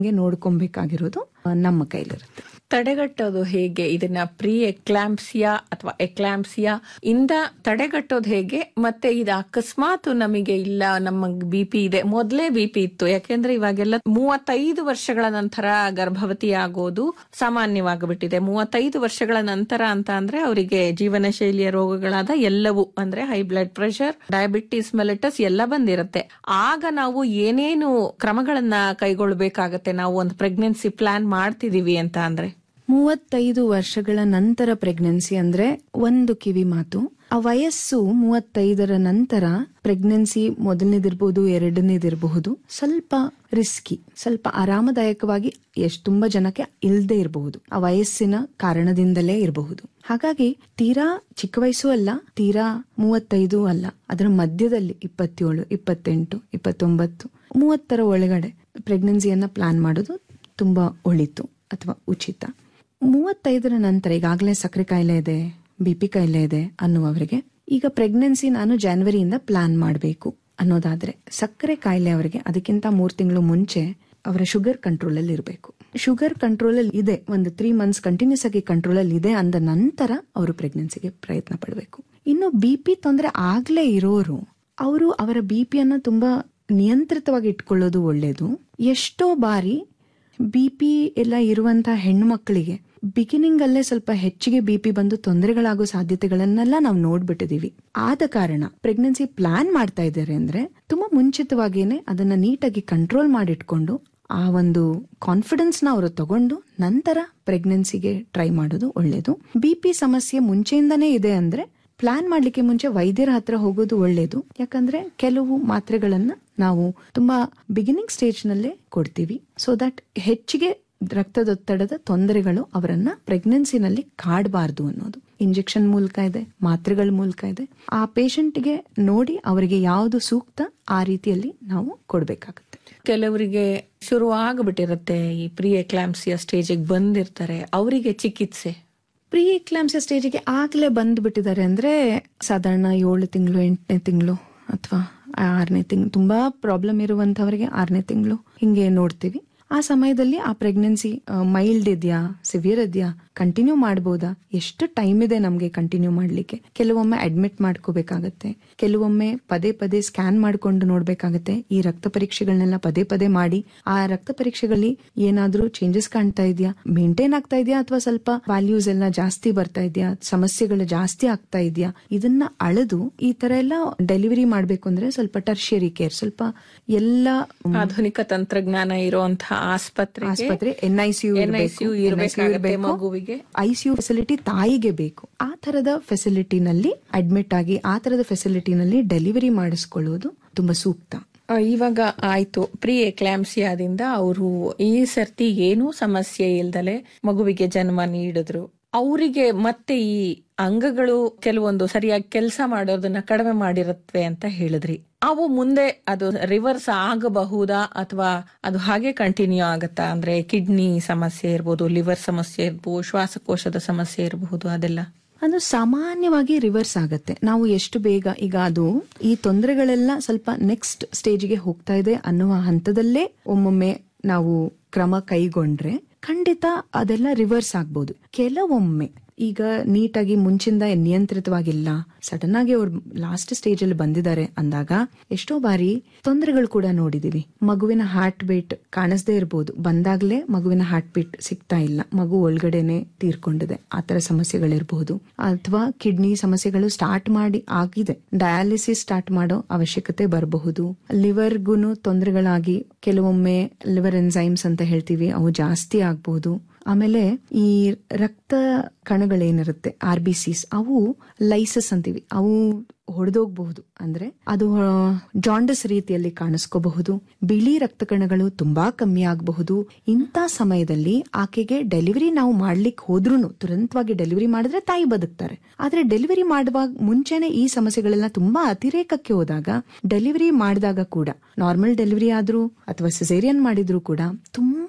ನೋಡ್ಕೊಬೇಕಾಗಿರೋದು ಆ, ನಮ್ಮ ಕೈಲಿರುತ್ತೆ ತಡೆಗಟ್ಟೋದು ಹೇಗೆ ಇದನ್ನ ಪ್ರೀ ಎಕ್ಲಾಂಪ್ಸಿಯಾ ಅಥವಾ ಎಕ್ಲಾಂಪ್ಸಿಯಾ ಇಂದ ತಡೆಗಟ್ಟೋದು ಹೇಗೆ ಮತ್ತೆ ಇದು ಅಕಸ್ಮಾತ್ ನಮಗೆ ಇಲ್ಲ ನಮ್ಮ ಬಿ ಪಿ ಇದೆ ಮೊದಲೇ ಬಿ ಪಿ ಇತ್ತು ಯಾಕೆಂದ್ರೆ ಇವಾಗೆಲ್ಲ ಮೂವತ್ತೈದು ವರ್ಷಗಳ ನಂತರ ಗರ್ಭವತಿ ಆಗೋದು ಸಾಮಾನ್ಯವಾಗಿಬಿಟ್ಟಿದೆ ಮೂವತ್ತೈದು ವರ್ಷಗಳ ನಂತರ ಅಂತ ಅಂದ್ರೆ ಅವರಿಗೆ ಜೀವನ ಶೈಲಿಯ ರೋಗಗಳಾದ ಎಲ್ಲವೂ ಅಂದ್ರೆ high blood pressure diabetes mellitus ಎಲ್ಲ ಬಂದಿರುತ್ತೆ ಆಗ ನಾವು ಏನೇನು ಕ್ರಮಗಳನ್ನ ಕೈಗೊಳ್ಬೇಕಾಗತ್ತೆ ನಾವು ಒಂದು ಪ್ರೆಗ್ನೆನ್ಸಿ ಪ್ಲಾನ್ ಮಾಡ್ತಿದೀವಿ ಅಂತ ಅಂದ್ರೆ ಮೂವತ್ತೈದು ವರ್ಷಗಳ ನಂತರ ಪ್ರೆಗ್ನೆನ್ಸಿ ಅಂದ್ರೆ ಒಂದು ಕಿವಿ ಮಾತು ಆ ವಯಸ್ಸು ಮೂವತ್ತೈದರ ನಂತರ ಪ್ರೆಗ್ನೆನ್ಸಿ ಮೊದಲನೇದಿರ್ಬೋದು ಎರಡನೇದಿರಬಹುದು ಸ್ವಲ್ಪ ರಿಸ್ಕಿ ಸ್ವಲ್ಪ ಆರಾಮದಾಯಕವಾಗಿ ಎಷ್ಟು ತುಂಬಾ ಜನಕ್ಕೆ ಇಲ್ದೇ ಇರಬಹುದು ಆ ವಯಸ್ಸಿನ ಕಾರಣದಿಂದಲೇ ಇರಬಹುದು ಹಾಗಾಗಿ ತೀರಾ ಚಿಕ್ಕ ವಯಸ್ಸು ಅಲ್ಲ ತೀರಾ ಮೂವತ್ತೈದು ಅಲ್ಲ ಅದರ ಮಧ್ಯದಲ್ಲಿ ಇಪ್ಪತ್ತೇಳು ಇಪ್ಪತ್ತೆಂಟು ಇಪ್ಪತ್ತೊಂಬತ್ತು ಮೂವತ್ತರ ಒಳಗಡೆ ಪ್ರೆಗ್ನೆನ್ಸಿಯನ್ನ ಪ್ಲಾನ್ ಮಾಡೋದು ತುಂಬಾ ಒಳಿತು ಅಥವಾ ಉಚಿತ ಮೂವತ್ತೈದರ ನಂತರ ಈಗಾಗಲೇ ಸಕ್ಕರೆ ಕಾಯಿಲೆ ಇದೆ ಬಿ ಪಿ ಕಾಯಿಲೆ ಇದೆ ಅನ್ನುವವರಿಗೆ ಈಗ ಪ್ರೆಗ್ನೆನ್ಸಿ ನಾನು ಜಾನ್ವರಿಯಿಂದ ಪ್ಲಾನ್ ಮಾಡಬೇಕು ಅನ್ನೋದಾದ್ರೆ ಸಕ್ಕರೆ ಕಾಯಿಲೆ ಅವರಿಗೆ ಅದಕ್ಕಿಂತ ಮೂರ್ ತಿಂಗಳು ಮುಂಚೆ ಅವರ ಶುಗರ್ ಕಂಟ್ರೋಲ್ ಅಲ್ಲಿ ಇರಬೇಕು ಶುಗರ್ ಕಂಟ್ರೋಲ್ ಅಲ್ಲಿ ಇದೆ ಒಂದು ತ್ರೀ ಮಂತ್ಸ್ ಕಂಟಿನ್ಯೂಸ್ ಆಗಿ ಕಂಟ್ರೋಲ್ ಅಲ್ಲಿ ಇದೆ ಅಂದ ನಂತರ ಅವರು ಪ್ರೆಗ್ನೆನ್ಸಿಗೆ ಪ್ರಯತ್ನ ಪಡಬೇಕು ಇನ್ನು ಬಿ ಪಿ ತೊಂದರೆ ಆಗ್ಲೇ ಇರೋರು ಅವರು ಅವರ ಬಿ ಪಿಯನ್ನ ತುಂಬಾ ನಿಯಂತ್ರಿತವಾಗಿ ಇಟ್ಕೊಳ್ಳೋದು ಒಳ್ಳೇದು ಎಷ್ಟೋ ಬಾರಿ ಬಿ ಪಿ ಎಲ್ಲ ಇರುವಂತಹ ಹೆಣ್ಣು ಮಕ್ಕಳಿಗೆ ಬಿಗಿನಿಂಗ್ ಅಲ್ಲೇ ಸ್ವಲ್ಪ ಹೆಚ್ಚಿಗೆ ಬಿ ಪಿ ಬಂದು ತೊಂದರೆಗಳಾಗೋ ಸಾಧ್ಯತೆಗಳನ್ನೆಲ್ಲ ನಾವು ನೋಡ್ಬಿಟ್ಟಿದೀವಿ ಆದ ಕಾರಣ ಪ್ರೆಗ್ನೆನ್ಸಿ ಪ್ಲಾನ್ ಮಾಡ್ತಾ ಇದ್ದಾರೆ ಅಂದ್ರೆ ತುಂಬಾ ಮುಂಚಿತವಾಗಿನೇ ಅದನ್ನ ನೀಟಾಗಿ ಕಂಟ್ರೋಲ್ ಮಾಡಿಟ್ಕೊಂಡು ಆ ಒಂದು ಕಾನ್ಫಿಡೆನ್ಸ್ ನ ಅವರು ತಗೊಂಡು ನಂತರ ಪ್ರೆಗ್ನೆನ್ಸಿಗೆ ಟ್ರೈ ಮಾಡೋದು ಒಳ್ಳೇದು ಬಿ ಪಿ ಸಮಸ್ಯೆ ಮುಂಚೆಯಿಂದನೇ ಇದೆ ಅಂದ್ರೆ ಪ್ಲಾನ್ ಮಾಡ್ಲಿಕ್ಕೆ ಮುಂಚೆ ವೈದ್ಯರ ಹತ್ರ ಹೋಗೋದು ಒಳ್ಳೇದು ಯಾಕಂದ್ರೆ ಕೆಲವು ಮಾತ್ರೆಗಳನ್ನ ನಾವು ತುಂಬಾ ಬಿಗಿನಿಂಗ್ ಸ್ಟೇಜ್ ನಲ್ಲೇ ಕೊಡ್ತೀವಿ ಸೊ ದಟ್ ಹೆಚ್ಚಿಗೆ ರಕ್ತದೊತ್ತಡದ ತೊಂದರೆಗಳು ಅವರನ್ನ ಪ್ರೆಗ್ನೆನ್ಸಿನಲ್ಲಿ ಕಾಡಬಾರ್ದು ಅನ್ನೋದು ಇಂಜೆಕ್ಷನ್ ಮೂಲಕ ಇದೆ ಮಾತ್ರೆಗಳ ಮೂಲಕ ಇದೆ ಆ ಪೇಷಂಟ್ಗೆ ನೋಡಿ ಅವರಿಗೆ ಯಾವುದು ಸೂಕ್ತ ಆ ರೀತಿಯಲ್ಲಿ ನಾವು ಕೊಡ್ಬೇಕಾಗತ್ತೆ ಕೆಲವರಿಗೆ ಶುರು ಆಗ್ಬಿಟ್ಟಿರುತ್ತೆ ಈ ಪ್ರೀ ಎಕ್ಲಾಂಪ್ಸಿಯ ಸ್ಟೇಜಿಗೆ ಬಂದಿರ್ತಾರೆ ಅವರಿಗೆ ಚಿಕಿತ್ಸೆ ಪ್ರೀ ಎಕ್ಲಾಮ್ಸಿಯ ಸ್ಟೇಜಿಗೆ ಆಗ್ಲೇ ಬಂದ್ಬಿಟ್ಟಿದ್ದಾರೆ ಅಂದ್ರೆ ಸಾಧಾರಣ ಏಳು ತಿಂಗಳು ಎಂಟನೇ ತಿಂಗಳು ಅಥವಾ ಆರನೇ ತಿಂಗಳು ತುಂಬಾ ಪ್ರಾಬ್ಲಮ್ ಇರುವಂತವರಿಗೆ ಆರನೇ ತಿಂಗಳು ಹಿಂಗೆ ನೋಡ್ತೀವಿ ಆ ಸಮಯದಲ್ಲಿ ಆ ಪ್ರೆಗ್ನೆನ್ಸಿ ಮೈಲ್ಡ್ ಇದೆಯಾ ಸಿವಿಯರ್ ಇದೆಯಾ ಕಂಟಿನ್ಯೂ ಮಾಡ್ಬೋದಾ ಎಷ್ಟು ಟೈಮ್ ಇದೆ ನಮ್ಗೆ ಕಂಟಿನ್ಯೂ ಮಾಡ್ಲಿಕ್ಕೆ ಕೆಲವೊಮ್ಮೆ ಅಡ್ಮಿಟ್ ಮಾಡ್ಕೋಬೇಕಾಗತ್ತೆ ಕೆಲವೊಮ್ಮೆ ಪದೇ ಪದೇ ಸ್ಕ್ಯಾನ್ ಮಾಡ್ಕೊಂಡು ನೋಡ್ಬೇಕಾಗತ್ತೆ ಈ ರಕ್ತ ಪರೀಕ್ಷೆಗಳನ್ನೆಲ್ಲ ಪದೇ ಪದೇ ಮಾಡಿ ಆ ರಕ್ತ ಪರೀಕ್ಷೆಗಳಲ್ಲಿ ಏನಾದ್ರೂ ಚೇಂಜಸ್ ಕಾಣ್ತಾ ಇದೆಯಾ ಮೇಂಟೈನ್ ಆಗ್ತಾ ಇದೆಯಾ ಅಥವಾ ಸ್ವಲ್ಪ ವ್ಯಾಲ್ಯೂಸ್ ಎಲ್ಲ ಜಾಸ್ತಿ ಬರ್ತಾ ಇದೆಯಾ ಸಮಸ್ಯೆಗಳು ಜಾಸ್ತಿ ಆಗ್ತಾ ಇದೆಯಾ ಇದನ್ನ ಅಳೆದು ಈ ತರ ಎಲ್ಲ ಡೆಲಿವರಿ ಮಾಡ್ಬೇಕು ಅಂದ್ರೆ ಸ್ವಲ್ಪ ಟರ್ಷಿಯರಿ ಕೇರ್ ಸ್ವಲ್ಪ ಎಲ್ಲ ಆಧುನಿಕ ತಂತ್ರಜ್ಞಾನ ಇರುವಂತಹ ಆಸ್ಪತ್ರೆ ಆಸ್ಪತ್ರೆ ಎನ್ಐಸಿಯು NICU ಇರ್ಬೇಕಾಗತ್ತೆ ಮಗುವಿಗೆ. ಐಸಿಯು ಫೆಸಿಲಿಟಿ ತಾಯಿಗೆ ಬೇಕು ಆ ತರದ ಫೆಸಿಲಿಟಿನಲ್ಲಿ ಅಡ್ಮಿಟ್ ಆಗಿ ಆ ತರದ ಫೆಸಿಲಿಟಿನಲ್ಲಿ ಡೆಲಿವರಿ ಮಾಡಿಸ್ಕೊಳ್ಳೋದು ತುಂಬಾ ಸೂಕ್ತ ಆ, ಇವಾಗ ಆಯ್ತು ಪ್ರೀ ಎಕ್ಲಾಂಪ್ಸಿಯಾದಿಂದ ಅವರು ಈ ಸರ್ತಿ ಏನೂ ಸಮಸ್ಯೆ ಇಲ್ದಲೆ ಮಗುವಿಗೆ ಜನ್ಮ ನೀಡಿದ್ರು ಅವರಿಗೆ ಮತ್ತೆ ಈ ಅಂಗಗಳು ಕೆಲವೊಂದು ಸರಿಯಾಗಿ ಕೆಲಸ ಮಾಡೋದನ್ನ ಕಡಿಮೆ ಮಾಡಿರುತ್ತವೆ ಅಂತ ಹೇಳಿದ್ರಿ ಅವು ಮುಂದೆ ಅದು ರಿವರ್ಸ್ ಆಗಬಹುದಾ ಅಥವಾ ಅದು ಹಾಗೆ ಕಂಟಿನ್ಯೂ ಆಗತ್ತಾ ಅಂದ್ರೆ ಕಿಡ್ನಿ ಸಮಸ್ಯೆ ಇರ್ಬೋದು ಲಿವರ್ ಸಮಸ್ಯೆ ಇರ್ಬೋದು ಶ್ವಾಸಕೋಶದ ಸಮಸ್ಯೆ ಇರಬಹುದು ಅದೆಲ್ಲ ಅದು ಸಾಮಾನ್ಯವಾಗಿ ರಿವರ್ಸ್ ಆಗತ್ತೆ ನಾವು ಎಷ್ಟು ಬೇಗ ಈಗ ಅದು ಈ ತೊಂದರೆಗಳೆಲ್ಲ ಸ್ವಲ್ಪ ನೆಕ್ಸ್ಟ್ ಸ್ಟೇಜ್ಗೆ ಹೋಗ್ತಾ ಇದೆ ಅನ್ನುವ ಹಂತದಲ್ಲೇ ಒಮ್ಮೊಮ್ಮೆ ನಾವು ಕ್ರಮ ಕೈಗೊಂಡ್ರೆ ಖಂಡಿತ ಅದೆಲ್ಲ ರಿವರ್ಸ್ ಆಗ್ಬೋದು ಕೆಲವೊಮ್ಮೆ ಈಗ ನೀಟಾಗಿ ಮುಂಚಿಂದ ನಿಯಂತ್ರಿತವಾಗಿಲ್ಲ ಸಡನ್ ಆಗಿ ಅವ್ರು ಲಾಸ್ಟ್ ಸ್ಟೇಜ್ ಅಲ್ಲಿ ಬಂದಿದ್ದಾರೆ ಅಂದಾಗ ಎಷ್ಟೋ ಬಾರಿ ತೊಂದರೆಗಳು ಕೂಡ ನೋಡಿದೀವಿ ಮಗುವಿನ ಹಾರ್ಟ್ ಬೀಟ್ ಕಾಣಿಸದೇ ಇರಬಹುದು ಬಂದಾಗ್ಲೇ ಮಗುವಿನ ಹಾರ್ಟ್ ಬೀಟ್ ಸಿಗ್ತಾ ಇಲ್ಲ ಮಗು ಒಳಗಡೆನೆ ತೀರ್ಕೊಂಡಿದೆ ಆತರ ಸಮಸ್ಯೆಗಳಿರಬಹುದು ಅಥವಾ ಕಿಡ್ನಿ ಸಮಸ್ಯೆಗಳು ಸ್ಟಾರ್ಟ್ ಮಾಡಿ ಆಗಿದೆ ಡಯಾಲಿಸಿಸ್ ಸ್ಟಾರ್ಟ್ ಮಾಡೋ ಅವಶ್ಯಕತೆ ಬರಬಹುದು ಲಿವರ್ಗುನು ತೊಂದರೆಗಳಾಗಿ ಕೆಲವೊಮ್ಮೆ ಲಿವರ್ ಎನ್ಸೈಮ್ಸ್ ಅಂತ ಹೇಳ್ತೀವಿ ಅವು ಜಾಸ್ತಿ ಆಗಬಹುದು ಆಮೇಲೆ ಈ ರಕ್ತ ಕಣಗಳೇನಿರುತ್ತೆ ಆರ್ ಬಿ ಸಿಸ್ ಅವು ಲೈಸಸ್ ಅಂತೀವಿ ಅವು ಹೊಡೆದೋಗ್ಬಹುದು ಅಂದ್ರೆ ಅದು ಜಾಂಡಸ್ ರೀತಿಯಲ್ಲಿ ಕಾಣಿಸ್ಕೋಬಹುದು ಬಿಳಿ ರಕ್ತ ಕಣಗಳು ತುಂಬಾ ಕಮ್ಮಿ ಆಗಬಹುದು ಇಂಥ ಸಮಯದಲ್ಲಿ ಆಕೆಗೆ ಡೆಲಿವರಿ ನಾವು ಮಾಡ್ಲಿಕ್ಕೆ ಹೋದ್ರೂ ತುರಂತವಾಗಿ ಡೆಲಿವರಿ ಮಾಡಿದ್ರೆ ತಾಯಿ ಬದುಕ್ತಾರೆ ಆದ್ರೆ ಡೆಲಿವರಿ ಮಾಡುವಾಗ ಮುಂಚೆನೆ ಈ ಸಮಸ್ಯೆಗಳೆಲ್ಲ ತುಂಬಾ ಅತಿರೇಕಕ್ಕೆ ಹೋದಾಗ ಡೆಲಿವರಿ ಮಾಡಿದಾಗ ಕೂಡ ನಾರ್ಮಲ್ ಡೆಲಿವರಿ ಆದ್ರೂ ಅಥವಾ ಸಿಸೇರಿಯನ್ ಮಾಡಿದ್ರು ಕೂಡ ತುಂಬಾ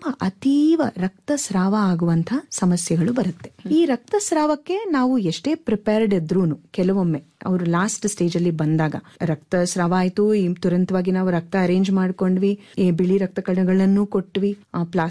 ತುಂಬಾ ಅತೀವ ರಕ್ತಸ್ರಾವ ಆಗುವಂತ ಸಮಸ್ಯೆಗಳು ಬರುತ್ತೆ ಈ ರಕ್ತಸ್ರಾವಕ್ಕೆ ನಾವು ಎಷ್ಟೇ ಪ್ರಿಪೇರ್ಡ್ ಇದ್ರೂನು ಕೆಲವೊಮ್ಮೆ ಅವರು ಲಾಸ್ಟ್ ಸ್ಟೇಜ್ ಅಲ್ಲಿ ಬಂದಾಗ ರಕ್ತಸ್ರಾವ ಆಯ್ತು ಈ ತುರಂತವಾಗಿ ನಾವು ರಕ್ತ ಅರೇಂಜ್ ಮಾಡ್ಕೊಂಡ್ವಿ ಈ ಬಿಳಿ ರಕ್ತ ಕಣಗಳನ್ನು ಕೊಟ್ವಿ